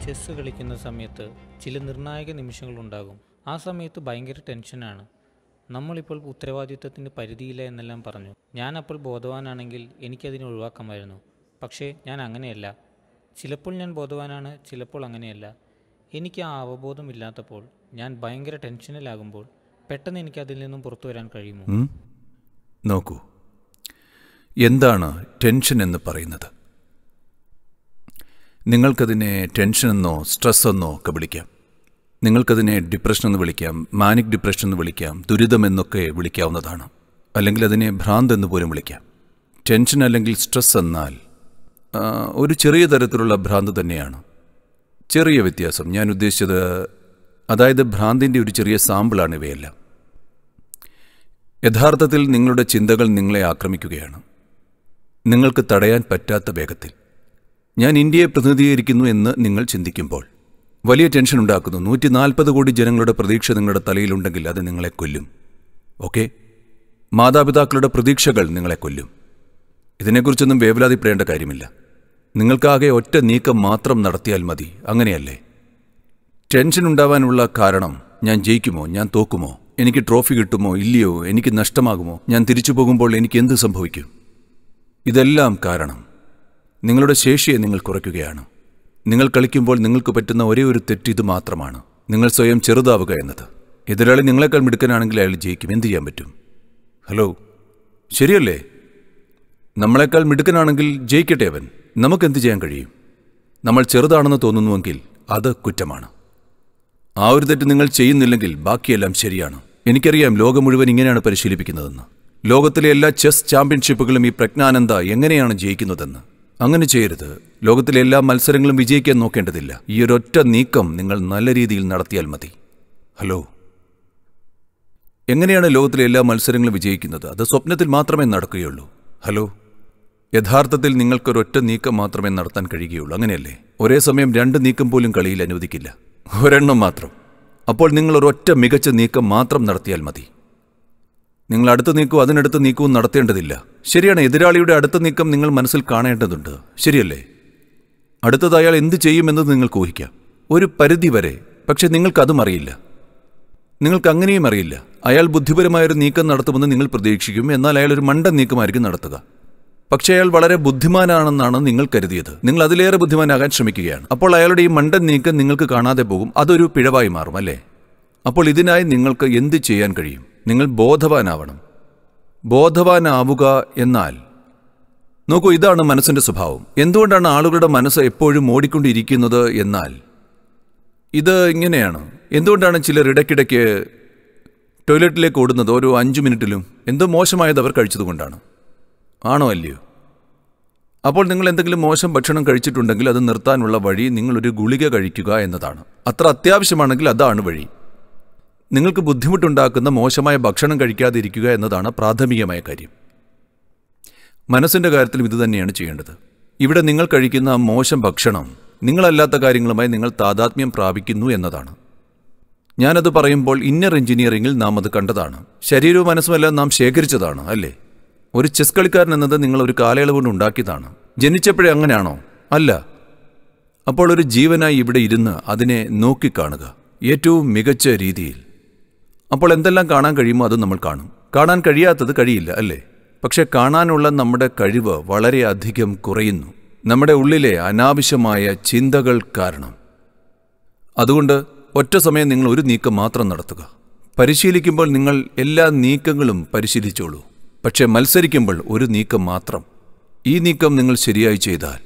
Chess കളിക്കുന്ന സമയത്ത് ചില നിർണായക നിമിഷങ്ങളുണ്ടാകും ആ സമയത്ത് ഭയങ്കര ടെൻഷനാണ് നമ്മളിപ്പോൾ ഉത്തരവാദിത്വത്തിൻ്റെ പരിധിയില്ല എന്നെല്ലാം പറഞ്ഞു ഞാൻ അപ്പോൾ ബോധവാനാണെങ്കിൽ എനിക്കതിനെ ഒഴിവാക്കാമായിരുന്നു പക്ഷേ ഞാൻ അങ്ങനെയല്ല ചിലപ്പോൾ ഞാൻ ബോധവാനാണ് ചിലപ്പോൾ അങ്ങനെയല്ല എനിക്ക് ആ അവബോധമില്ലാത്തപ്പോൾ ഞാൻ ഭയങ്കര ടെൻഷനിലാകുമ്പോൾ പെട്ടെന്ന് എനിക്ക് അതിൽ നിന്നും പുറത്തു വരാൻ കഴിയുമോ ഉം? നോക്കൂ എന്താണ് ടെൻഷൻ എന്ന് പറയുന്നത് നിങ്ങൾക്കതിനെ ടെൻഷൻ എന്നോ സ്ട്രെസ് എന്നോ ഒക്കെ വിളിക്കാം നിങ്ങൾക്കതിനെ ഡിപ്രഷൻ എന്ന് വിളിക്കാം മാനിക് ഡിപ്രഷൻ എന്ന് വിളിക്കാം ദുരിതം എന്നൊക്കെ വിളിക്കാവുന്നതാണ് അല്ലെങ്കിൽ അതിനെ ഭ്രാന്ത് എന്ന് പോലും വിളിക്കാം ടെൻഷൻ അല്ലെങ്കിൽ സ്ട്രെസ് എന്നാൽ ആ, ഒരു ചെറിയ തരത്തിലുള്ള ഭ്രാന്ത് തന്നെയാണ് ചെറിയ വ്യത്യാസം ഞാൻ ഉദ്ദേശിച്ചത് അതായത് ഭ്രാന്തിൻ്റെ ഒരു ചെറിയ സാമ്പിളാണ് ഇവയെല്ലാം യഥാർത്ഥത്തിൽ നിങ്ങളുടെ ചിന്തകൾ നിങ്ങളെ ആക്രമിക്കുകയാണ് നിങ്ങൾക്ക് തടയാൻ പറ്റാത്ത വേഗത്തിൽ ഞാൻ ഇന്ത്യയെ പ്രതിനിധീകരിക്കുന്നു എന്ന് നിങ്ങൾ ചിന്തിക്കുമ്പോൾ വലിയ ടെൻഷൻ ഉണ്ടാക്കുന്നു നൂറ്റി നാൽപ്പത് കോടി ജനങ്ങളുടെ പ്രതീക്ഷ നിങ്ങളുടെ തലയിലുണ്ടെങ്കിൽ അത് നിങ്ങളെ കൊല്ലും ഓക്കെ മാതാപിതാക്കളുടെ പ്രതീക്ഷകൾ നിങ്ങളെ കൊല്ലും ഇതിനെക്കുറിച്ചൊന്നും വേവലാതിപ്പെടേണ്ട കാര്യമില്ല നിങ്ങൾക്കാകെ ഒറ്റ നീക്കം മാത്രം നടത്തിയാൽ മതി അങ്ങനെയല്ലേ ടെൻഷൻ ഉണ്ടാവാനുള്ള കാരണം ഞാൻ ജയിക്കുമോ ഞാൻ തോക്കുമോ എനിക്ക് ട്രോഫി കിട്ടുമോ ഇല്ലയോ എനിക്ക് നഷ്ടമാകുമോ ഞാൻ തിരിച്ചു പോകുമ്പോൾ എനിക്ക് എന്ത് സംഭവിക്കും ഇതെല്ലാം കാരണം നിങ്ങളുടെ ശേഷിയെ നിങ്ങൾ കുറയ്ക്കുകയാണ് നിങ്ങൾ കളിക്കുമ്പോൾ നിങ്ങൾക്ക് പറ്റുന്ന ഒരേ ഒരു തെറ്റ് ഇത് മാത്രമാണ് നിങ്ങൾ സ്വയം ചെറുതാവുക എന്നത് എതിരാളി നിങ്ങളെക്കാൾ മിടുക്കനാണെങ്കിൽ അയാൾ ജയിക്കും എന്ത് ചെയ്യാൻ പറ്റും ഹലോ ശരിയല്ലേ നമ്മളെക്കാൾ മിടുക്കനാണെങ്കിൽ ജയിക്കട്ടെ അവൻ നമുക്കെന്ത് ചെയ്യാൻ കഴിയും നമ്മൾ ചെറുതാണെന്ന് തോന്നുന്നുവെങ്കിൽ അത് കുറ്റമാണ് ആ ഒരു തെറ്റ് നിങ്ങൾ ചെയ്യുന്നില്ലെങ്കിൽ ബാക്കിയെല്ലാം ശരിയാണ് എനിക്കറിയാം ലോകം മുഴുവൻ ഇങ്ങനെയാണ് പരിശീലിപ്പിക്കുന്നതെന്ന് ലോകത്തിലെ എല്ലാ ചെസ് ചാമ്പ്യൻഷിപ്പുകളും ഈ പ്രജ്ഞാനന്ദ എങ്ങനെയാണ് ജയിക്കുന്നതെന്ന് അങ്ങനെ ചെയ്യരുത് ലോകത്തിലെ എല്ലാ മത്സരങ്ങളും വിജയിക്കാൻ നോക്കേണ്ടതില്ല ഈ ഒരൊറ്റ നീക്കം നിങ്ങൾ നല്ല രീതിയിൽ നടത്തിയാൽ മതി ഹലോ എങ്ങനെയാണ് ലോകത്തിലെ എല്ലാ മത്സരങ്ങളും വിജയിക്കുന്നത് അത് സ്വപ്നത്തിൽ മാത്രമേ നടക്കുകയുള്ളൂ ഹലോ യഥാർത്ഥത്തിൽ നിങ്ങൾക്കൊരൊറ്റ നീക്കം മാത്രമേ നടത്താൻ കഴിയുകയുള്ളൂ അങ്ങനെയല്ലേ ഒരേ സമയം രണ്ട് നീക്കം പോലും കളിയിൽ അനുവദിക്കില്ല ഒരെണ്ണം മാത്രം അപ്പോൾ നിങ്ങൾ ഒരൊറ്റ മികച്ച നീക്കം മാത്രം നടത്തിയാൽ മതി നിങ്ങൾ അടുത്ത നീക്കവും അതിനടുത്ത നീക്കവും നടത്തേണ്ടതില്ല ശരിയാണ് എതിരാളിയുടെ അടുത്ത നീക്കം നിങ്ങൾ മനസ്സിൽ കാണേണ്ടതുണ്ട് ശരിയല്ലേ അടുത്തത് അയാൾ എന്ത് ചെയ്യുമെന്നത് നിങ്ങൾക്ക് ഊഹിക്കാം ഒരു പരിധി വരെ പക്ഷെ നിങ്ങൾക്കതും അറിയില്ല നിങ്ങൾക്ക് അങ്ങനെയും അറിയില്ല അയാൾ ബുദ്ധിപരമായൊരു നീക്കം നടത്തുമെന്ന് നിങ്ങൾ പ്രതീക്ഷിക്കും എന്നാൽ അയാൾ ഒരു മണ്ടൻ നീക്കമായിരിക്കും നടത്തുക പക്ഷേ അയാൾ വളരെ ബുദ്ധിമാനാണെന്നാണ് നിങ്ങൾ കരുതിയത് നിങ്ങൾ അതിലേറെ ബുദ്ധിമാനാകാൻ ശ്രമിക്കുകയാണ് അപ്പോൾ അയാളുടെ ഈ മണ്ടൻ നീക്കം നിങ്ങൾക്ക് കാണാതെ പോകും അതൊരു പിഴവായി മാറും അല്ലേ അപ്പോൾ ഇതിനായി നിങ്ങൾക്ക് എന്ത് ചെയ്യാൻ കഴിയും നിങ്ങൾ ബോധവാനാവണം ബോധവാനാവുക എന്നാൽ നോക്കൂ ഇതാണ് മനസ്സിന്റെ സ്വഭാവം എന്തുകൊണ്ടാണ് ആളുകളുടെ മനസ്സ് എപ്പോഴും ഓടിക്കൊണ്ടിരിക്കുന്നത് എന്നാൽ ഇത് ഇങ്ങനെയാണ് എന്തുകൊണ്ടാണ് ചിലർ ഇടയ്ക്കിടയ്ക്ക് ടോയ്ലറ്റിലേക്ക് ഓടുന്നത് ഓരോ അഞ്ചു മിനിറ്റിലും എന്തോ മോശമായത് അവർ കഴിച്ചതുകൊണ്ടാണ് ആണോ അല്ലയോ അപ്പോൾ നിങ്ങൾ എന്തെങ്കിലും മോശം ഭക്ഷണം കഴിച്ചിട്ടുണ്ടെങ്കിൽ അത് നിർത്താനുള്ള വഴി നിങ്ങളൊരു ഗുളിക കഴിക്കുക എന്നതാണ് അത്ര അത്യാവശ്യമാണെങ്കിൽ അതാണ് വഴി നിങ്ങൾക്ക് ബുദ്ധിമുട്ടുണ്ടാക്കുന്ന മോശമായ ഭക്ഷണം കഴിക്കാതിരിക്കുക എന്നതാണ് പ്രാഥമികമായ കാര്യം മനസ്സിന്റെ കാര്യത്തിലും ഇതുതന്നെയാണ് ചെയ്യേണ്ടത് ഇവിടെ നിങ്ങൾ കഴിക്കുന്ന ആ മോശം ഭക്ഷണം നിങ്ങളല്ലാത്ത കാര്യങ്ങളുമായി നിങ്ങൾ താതാത്മ്യം പ്രാപിക്കുന്നു എന്നതാണ് ഞാനത് പറയുമ്പോൾ ഇന്നർ എഞ്ചിനീയറിംഗിൽ നാം അത് കണ്ടതാണ് ശരീരവും മനസ്സുമെല്ലാം നാം ശേഖരിച്ചതാണ് അല്ലേ ഒരു ചെസ് കളിക്കാരൻ എന്നത് നിങ്ങൾ ഒരു കാലയളവ് കൊണ്ട് ഉണ്ടാക്കിയതാണ് ജനിച്ചപ്പോഴേ അങ്ങനെയാണോ അല്ല അപ്പോൾ ഒരു ജീവനായി ഇവിടെ ഇരുന്ന് അതിനെ നോക്കിക്കാണുക ഏറ്റവും മികച്ച രീതിയിൽ അപ്പോൾ എന്തെല്ലാം കാണാൻ കഴിയുമോ അത് നമ്മൾ കാണും കാണാൻ കഴിയാത്തത് കഴിയില്ല അല്ലേ പക്ഷെ കാണാനുള്ള നമ്മുടെ കഴിവ് വളരെയധികം കുറയുന്നു നമ്മുടെ ഉള്ളിലെ അനാവശ്യമായ ചിന്തകൾ കാരണം അതുകൊണ്ട് ഒറ്റ സമയം നിങ്ങൾ ഒരു നീക്കം മാത്രം നടത്തുക പരിശീലിക്കുമ്പോൾ നിങ്ങൾ എല്ലാ നീക്കങ്ങളും പരിശീലിച്ചോളൂ പക്ഷെ മത്സരിക്കുമ്പോൾ ഒരു നീക്കം മാത്രം ഈ നീക്കം നിങ്ങൾ ശരിയായി ചെയ്താൽ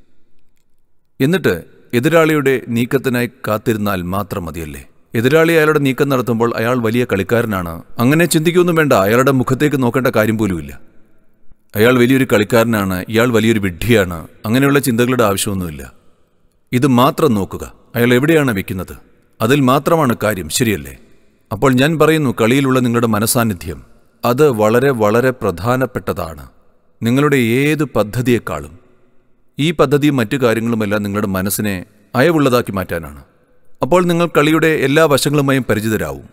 എന്നിട്ട് എതിരാളിയുടെ നീക്കത്തിനായി കാത്തിരുന്നാൽ മാത്രം മതിയല്ലേ എതിരാളി അയാളുടെ നീക്കം നടത്തുമ്പോൾ അയാൾ വലിയ കളിക്കാരനാണ് അങ്ങനെ ചിന്തിക്കൊന്നും വേണ്ട അയാളുടെ മുഖത്തേക്ക് നോക്കേണ്ട കാര്യം പോലുമില്ല അയാൾ വലിയൊരു കളിക്കാരനാണ് ഇയാൾ വലിയൊരു വിഡ്ഢിയാണ് അങ്ങനെയുള്ള ചിന്തകളുടെ ആവശ്യമൊന്നുമില്ല ഇത് മാത്രം നോക്കുക അയാൾ എവിടെയാണ് വെക്കുന്നത് അതിൽ മാത്രമാണ് കാര്യം ശരിയല്ലേ അപ്പോൾ ഞാൻ പറയുന്നു കളിയിലുള്ള നിങ്ങളുടെ മനസാന്നിധ്യം അത് വളരെ വളരെ പ്രധാനപ്പെട്ടതാണ് നിങ്ങളുടെ ഏത് പദ്ധതിയെക്കാളും ഈ പദ്ധതിയും മറ്റു കാര്യങ്ങളുമെല്ലാം നിങ്ങളുടെ മനസ്സിനെ അയവുള്ളതാക്കി മാറ്റാനാണ് അപ്പോൾ നിങ്ങൾ കളിയുടെ എല്ലാ വശങ്ങളുമായും പരിചിതരാവും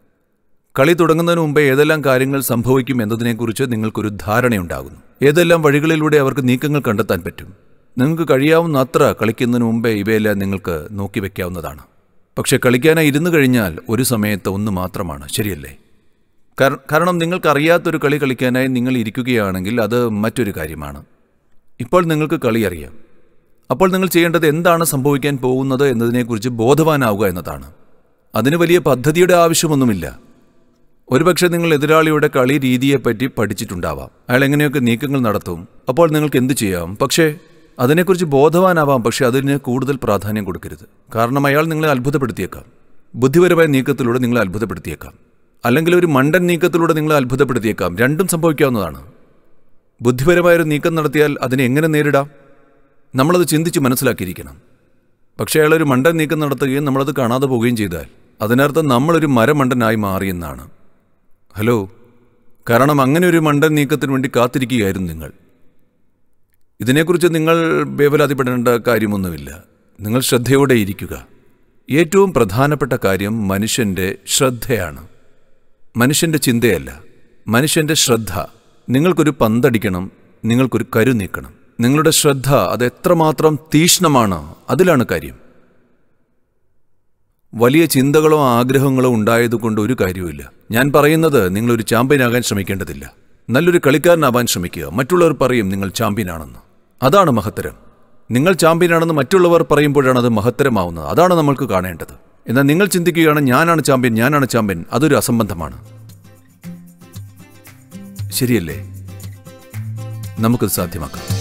കളി തുടങ്ങുന്നതിന് മുമ്പേ ഏതെല്ലാം കാര്യങ്ങൾ സംഭവിക്കും എന്നതിനെക്കുറിച്ച് നിങ്ങൾക്കൊരു ധാരണയുണ്ടാകുന്നു ഏതെല്ലാം വഴികളിലൂടെ അവർക്ക് നീക്കങ്ങൾ കണ്ടെത്താൻ പറ്റും നിങ്ങൾക്ക് കഴിയാവുന്ന അത്ര കളിക്കുന്നതിന് മുമ്പേ ഇവയെല്ലാം നിങ്ങൾക്ക് നോക്കി വെക്കാവുന്നതാണ് പക്ഷെ കളിക്കാനായി ഇരുന്നു കഴിഞ്ഞാൽ ഒരു സമയത്ത് ഒന്ന് മാത്രമാണ് ശരിയല്ലേ കാര- കാരണം നിങ്ങൾക്കറിയാത്തൊരു കളി കളിക്കാനായി നിങ്ങൾ ഇരിക്കുകയാണെങ്കിൽ അത് മറ്റൊരു കാര്യമാണ് ഇപ്പോൾ നിങ്ങൾക്ക് കളി അറിയാം അപ്പോൾ നിങ്ങൾ ചെയ്യേണ്ടത് എന്താണ് സംഭവിക്കാൻ പോകുന്നത് എന്നതിനെക്കുറിച്ച് ബോധവാനാവുക എന്നതാണ് അതിന് വലിയ പദ്ധതിയുടെ ആവശ്യമൊന്നുമില്ല ഒരുപക്ഷെ നിങ്ങൾ എതിരാളിയുടെ കളി രീതിയെപ്പറ്റി പഠിച്ചിട്ടുണ്ടാവാം അയാൾ എങ്ങനെയൊക്കെ നീക്കങ്ങൾ നടത്തും അപ്പോൾ നിങ്ങൾക്ക് എന്ത് ചെയ്യാം പക്ഷേ അതിനെക്കുറിച്ച് ബോധവാനാവാം പക്ഷേ അതിന് കൂടുതൽ പ്രാധാന്യം കൊടുക്കരുത് കാരണം അയാൾ നിങ്ങളെ അത്ഭുതപ്പെടുത്തിയേക്കാം ബുദ്ധിപരമായ നീക്കത്തിലൂടെ നിങ്ങളെ അത്ഭുതപ്പെടുത്തിയേക്കാം അല്ലെങ്കിൽ ഒരു മണ്ടൻ നീക്കത്തിലൂടെ നിങ്ങളെ അത്ഭുതപ്പെടുത്തിയേക്കാം രണ്ടും സംഭവിക്കാവുന്നതാണ് ബുദ്ധിപരമായൊരു നീക്കം നടത്തിയാൽ അതിനെ എങ്ങനെ നേരിടാം നമ്മളത് ചിന്തിച്ച് മനസ്സിലാക്കിയിരിക്കണം പക്ഷേ അയാളൊരു മണ്ടൻ നീക്കം നടത്തുകയും നമ്മളത് കാണാതെ പോവുകയും ചെയ്താൽ അതിനർത്ഥം നമ്മളൊരു മരമണ്ടനായി മാറിയെന്നാണ് ഹലോ കാരണം അങ്ങനെ ഒരു മണ്ടൻ നീക്കത്തിന് വേണ്ടി കാത്തിരിക്കുകയായിരുന്നു നിങ്ങൾ ഇതിനെക്കുറിച്ച് നിങ്ങൾ വേവലാതിപ്പെടേണ്ട കാര്യമൊന്നുമില്ല നിങ്ങൾ ശ്രദ്ധയോടെ ഇരിക്കുക ഏറ്റവും പ്രധാനപ്പെട്ട കാര്യം മനുഷ്യൻ്റെ ശ്രദ്ധയാണ് മനുഷ്യൻ്റെ ചിന്തയല്ല മനുഷ്യൻ്റെ ശ്രദ്ധ നിങ്ങൾക്കൊരു പന്തടിക്കണം നിങ്ങൾക്കൊരു കരു നീക്കണം നിങ്ങളുടെ ശ്രദ്ധ അത് എത്രമാത്രം തീഷ്ണമാണ് അതിലാണ് കാര്യം വലിയ ചിന്തകളോ ആഗ്രഹങ്ങളോ ഉണ്ടായതുകൊണ്ട് ഒരു കാര്യവുമില്ല ഞാൻ പറയുന്നത് നിങ്ങളൊരു ചാമ്പ്യനാകാൻ ശ്രമിക്കേണ്ടതില്ല നല്ലൊരു കളിക്കാരനാവാൻ ശ്രമിക്കുക മറ്റുള്ളവർ പറയും നിങ്ങൾ ചാമ്പ്യനാണെന്ന് അതാണ് മഹത്തരം നിങ്ങൾ ചാമ്പ്യനാണെന്ന് മറ്റുള്ളവർ പറയുമ്പോഴാണ് അത് മഹത്തരമാവുന്നത് അതാണ് നമ്മൾക്ക് കാണേണ്ടത് എന്നാൽ നിങ്ങൾ ചിന്തിക്കുകയാണ് ഞാനാണ് ചാമ്പ്യൻ ഞാനാണ് ചാമ്പ്യൻ അതൊരു അസംബന്ധമാണ് ശരിയല്ലേ നമുക്കത് സാധ്യമാക്കാം